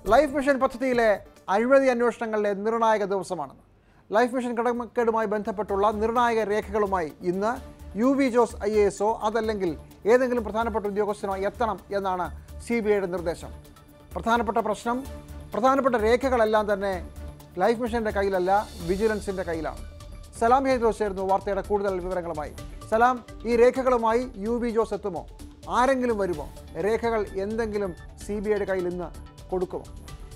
life mission പദ്ധതിയിലെ അഴിമതി അന്വേഷണങ്ങളുടെ നിർണായക ദിവസമാണെന്ന് ലൈഫ് മിഷൻ കടമക്കേടുമായി ബന്ധപ്പെട്ടുള്ള നിർണായക രേഖകളുമായി ഇന്ന് U V Jose I A എസോ അതല്ലെങ്കിൽ ഏതെങ്കിലും പ്രധാനപ്പെട്ട ഉദ്യോഗസ്ഥനോ എത്തണം എന്നാണ് സി ബി ഐയുടെ നിർദ്ദേശം പ്രധാനപ്പെട്ട പ്രശ്നം പ്രധാനപ്പെട്ട രേഖകളെല്ലാം തന്നെ ലൈഫ് മിഷന്റെ കയ്യിലല്ല വിജിലൻസിന്റെ കയ്യിലാണ് സലാം ഹൈദ്രോസ് ചേർന്നു വാർത്തയുടെ കൂടുതൽ വിവരങ്ങളുമായി സലാം ഈ രേഖകളുമായി യു വി ജോസ് എത്തുമോ ആരെങ്കിലും വരുമോ രേഖകൾ എന്തെങ്കിലും സി ബി ഐയുടെ കയ്യിൽ ഇന്ന് കൊടുക്കുമോ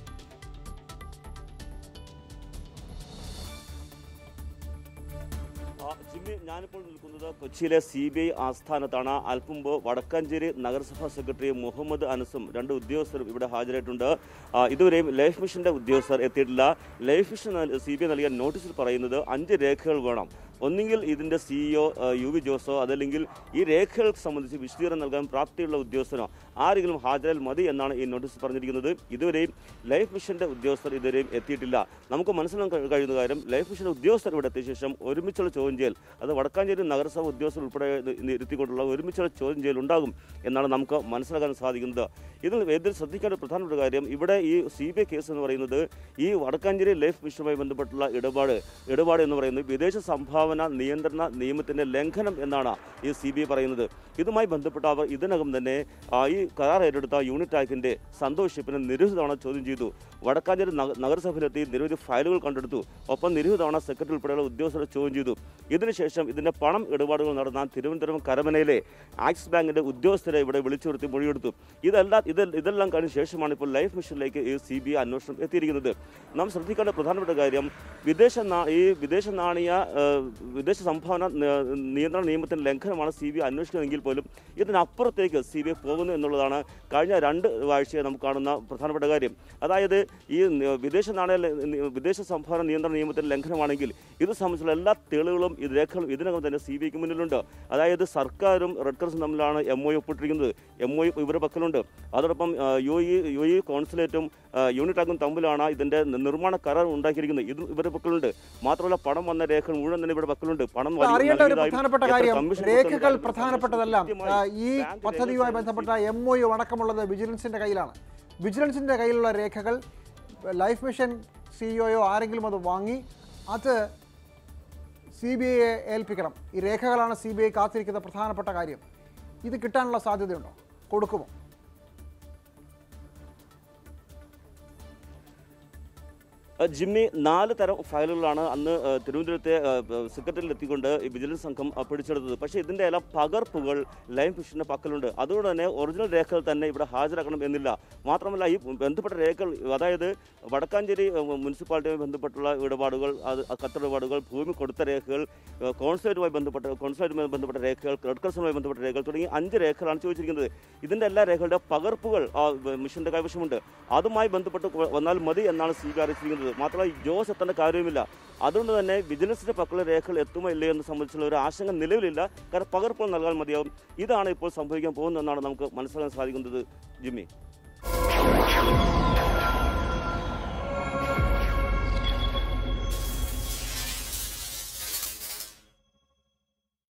ആ, ജിമ്മി ഞാനിപ്പോൾ നിൽക്കുന്നത് കൊച്ചിയിലെ സി ബി ഐ ആസ്ഥാനത്താണ് അല്പം മുമ്പ് വടക്കാഞ്ചേരി നഗരസഭാ സെക്രട്ടറി മുഹമ്മദ് അനസും രണ്ട് ഉദ്യോഗസ്ഥരും ഇവിടെ ഹാജരായിട്ടുണ്ട് ആ, ഇതുവരെയും ലൈഫ് മിഷന്റെ ഉദ്യോഗസ്ഥർ എത്തിയിട്ടില്ല life mission C B I നൽകിയ നോട്ടീസിൽ പറയുന്നത് അഞ്ച് രേഖകൾ വേണം ഒന്നുകിൽ ഇതിന്റെ സിഇഒ യു വി ജോസോ അതല്ലെങ്കിൽ ഈ രേഖകൾക്ക് സംബന്ധിച്ച് വിശദീകരണം നൽകാൻ പ്രാപ്തിയുള്ള ഉദ്യോഗസ്ഥനോ ആരെങ്കിലും ഹാജരാൽ മതി എന്നാണ് ഈ നോട്ടീസ് പറഞ്ഞിരിക്കുന്നത് ഇതുവരെയും ലൈഫ് മിഷന്റെ ഉദ്യോഗസ്ഥർ ഇതുവരെയും എത്തിയിട്ടില്ല നമുക്ക് മനസ്സിലാക്കാൻ കഴി- കഴിയുന്ന കാര്യം ലൈഫ് മിഷന്റെ ഉദ്യോഗസ്ഥർ ഇവിടെ എത്തിയ ശേഷം ഒരുമിച്ചുള്ള ചോദ്യം ചെയ്യൽ അത് വടക്കാഞ്ചേരി നഗരസഭ ഉദ്യോഗസ്ഥർ ഉൾപ്പെടെ ഇത് ഇരുത്തിക്കൊണ്ടുള്ള ഒരുമിച്ചുള്ള ചോദ്യം ചെയ്യൽ ഉണ്ടാകും എന്നാണ് നമുക്ക് മനസ്സിലാക്കാൻ സാധിക്കുന്നത് ഇതിൽ ഇതിൽ ശ്രദ്ധിക്കേണ്ട പ്രധാനപ്പെട്ട കാര്യം ഇവിടെ ഈ സി ബി ഐ കേസ് എന്ന് പറയുന്നത് ഈ വടക്കാഞ്ചേരി ലൈഫ് മിഷനുമായി ബന്ധപ്പെട്ടുള്ള ഇടപാട് ഇടപാട് എന്ന് പറയുന്നത് വിദേശ സംഭാവന നിയന്ത്രണ നിയമത്തിന്റെ ലംഘനം എന്നാണ് ഈ സി ബി ഐ പറയുന്നത് ഇതുമായി ബന്ധപ്പെട്ട് അവർ ഇതിനകം തന്നെ ആ, ഈ കരാർ ഏറ്റെടുത്ത യൂണിറ്റ് ആക്ടിന്റെ സന്തോഷ് ഷിപ്പിനെ നിരവധി തവണ ചോദ്യം ചെയ്തു വടക്കാഞ്ചേരി നഗ- നഗരസഭയിലെത്തി നിരവധി ഫയലുകൾ കണ്ടെടുത്തു ഒപ്പം നിരവധി തവണ സെക്രട്ടറി ഉൾപ്പെടെയുള്ള ഉദ്യോഗസ്ഥരെ ചോദ്യം ചെയ്തു ഇതിനുശേഷം ഇതിന്റെ പണം ഇടപാടുകൾ നടന്ന തിരുവനന്തപുരം കരമനയിലെ ആക്സിസ് ബാങ്കിന്റെ ഉദ്യോഗസ്ഥരെ ഇവിടെ വിളിച്ചു വരുത്തി മൊഴിയെടുത്തു ഇതെല്ലാം ഇത് ഇതെല്ലാം കഴിഞ്ഞ ശേഷമാണ് ഇപ്പോൾ ലൈഫ് മിഷനിലേക്ക് ഈ സി ബി ഐ അന്വേഷണം എത്തിയിരിക്കുന്നത് നാം ശ്രദ്ധിക്കേണ്ട പ്രധാനപ്പെട്ട കാര്യം വിദേശ നാ- ഈ വിദേശ നാണയ ആ, വിദേശ സംഭാവന ന- നിയന്ത്രണ നിയമത്തിന്റെ ലംഘനമാണ് സി ബി ഐ അന്വേഷിക്കുന്നതെങ്കിൽ പോലും ഇതിനപ്പുറത്തേക്ക് സി ബി ഐ പോകുന്നു എന്നുള്ളതാണ് കഴിഞ്ഞ രണ്ട് ആഴ്ചയെ നമുക്ക് കാണുന്ന പ്രധാനപ്പെട്ട കാര്യം അതായത് ഈ ന- വിദേശ നാണയ ല- നി- വിദേശ സംഭാവന നിയന്ത്രണ നിയമത്തിന്റെ ലംഘനമാണെങ്കിൽ ഇത് സംബന്ധിച്ചുള്ള എല്ലാ തെളിവുകളും ഇത് രേഖകളും ഇതിനകം തന്നെ സി ബി ഐക്ക് മുന്നിലുണ്ട് അതായത് സർക്കാരും റെഡ് ക്രോസും തമ്മിലാണ് എം ഒ ഒപ്പിട്ടിരിക്കുന്നത് എം ഒ ഇവരുടെ പക്കലുണ്ട് അതോടൊപ്പം ആ, യു ഇ യു ഇ കോൺസുലേറ്റും ആ, യൂണിറ്റ് ആക്കും തമ്മിലാണ് ഇതിന്റെ നി- നിർമ്മാണ കരാർ ഉണ്ടാക്കിയിരിക്കുന്നത് ഇത് ഇവരുടെ പക്കലുണ്ട് മാത്രമല്ല പണം വന്ന രേഖകൾ മുഴുവൻ തന്നെ ഇവരുടെ പക്കലുണ്ട് പണം വലി- അറിയേണ്ട ഒരു നൽകിയതായും പ്രധാനപ്പെട്ട എത്ര കാര്യം കമ്മീഷൻ രേഖകൾ കൊടുത്തിട്ടുണ്ടെന്നും പ്രധാനപ്പെട്ടതെല്ലാം കൃത്യമായി ആ, ഈ ബാങ്ക് പദ്ധതിയുമായി രേഖകൾ ബന്ധപ്പെട്ട എം ഒ യു അടക്കമുള്ളത് വിജിലൻസിന്റെ കയ്യിലാണ് വിജിലൻസിന്റെ കയ്യിലുള്ള രേഖകൾ ലൈഫ് മിഷൻ സിഇഒയോ ആരെങ്കിലും അത് വാങ്ങി അത് സി ബി ഐയെ ഏൽപ്പിക്കണം ഈ രേഖകളാണ് സി ബി ഐ കാത്തിരിക്കുന്ന പ്രധാനപ്പെട്ട കാര്യം ഇത് കിട്ടാനുള്ള സാധ്യതയുണ്ടോ കൊടുക്കുമോ അഹ് ജിമ്മി നാല് തരം ഫയലുകളാണ് അന്ന് അഹ് തിരുവനന്തപുരത്തെ അഹ് സെക്രട്ടറിയിൽ എത്തിക്കൊണ്ട് ഈ വിജിലൻസ് സംഘം അഹ് പിടിച്ചെടുത്തത് പക്ഷേ ഇതിൻ്റെ എല്ലാം പകർപ്പുകൾ ലൈഫ് മിഷൻ്റെ പക്കലുണ്ട് അതുകൊണ്ട് തന്നെ ഒറിജിനൽ രേഖകൾ തന്നെ ഇവിടെ ഹാജരാക്കണം എന്നില്ല മാത്രമല്ല ഈ ബന്ധപ്പെട്ട രേഖകൾ അതായത് വടക്കാഞ്ചേരി അഹ് മുനിസിപ്പാലിറ്റിയുമായി ബന്ധപ്പെട്ടുള്ള ഇടപാടുകൾ അത് കത്തിടപാടുകൾ ഭൂമി കൊടുത്ത രേഖകൾ അഹ് കോൺസുലേറ്റുമായി ബന്ധപ്പെട്ട കോൺസുലേറ്റുമായി ബന്ധപ്പെട്ട രേഖകൾ റെഡ് ക്രോസുമായി ബന്ധപ്പെട്ട രേഖകൾ തുടങ്ങി അഞ്ച് രേഖകളാണ് ചോദിച്ചിരിക്കുന്നത് ഇതിൻ്റെ എല്ലാ രേഖകളുടെ പകർപ്പുകൾ ആ മിഷന്റെ കൈവശമുണ്ട് അതുമായി ബന്ധപ്പെട്ട് കൊ- വന്നാൽ മതി എന്നാണ് സി ബി അറിയിച്ചിരിക്കുന്നത് മാത്രമല്ല ജോസ് എത്തേണ്ട കാര്യവുമില്ല അതുകൊണ്ട് തന്നെ വിജിലൻസിന്റെ പക്കലുള്ള രേഖകൾ എത്തുമോ ഇല്ലയോ എന്ന് സംബന്ധിച്ചുള്ള ഒരു ആശങ്ക നിലവിലില്ല കാരണം പകർപ്പുകൾ നൽകാൻ മതിയാവും ഇതാണ് ഇപ്പോൾ സംഭവിക്കാൻ പോകുന്നതെന്നാണ് നമുക്ക് മനസ്സിലാക്കാൻ സാധിക്കുന്നത് ജിമ്മി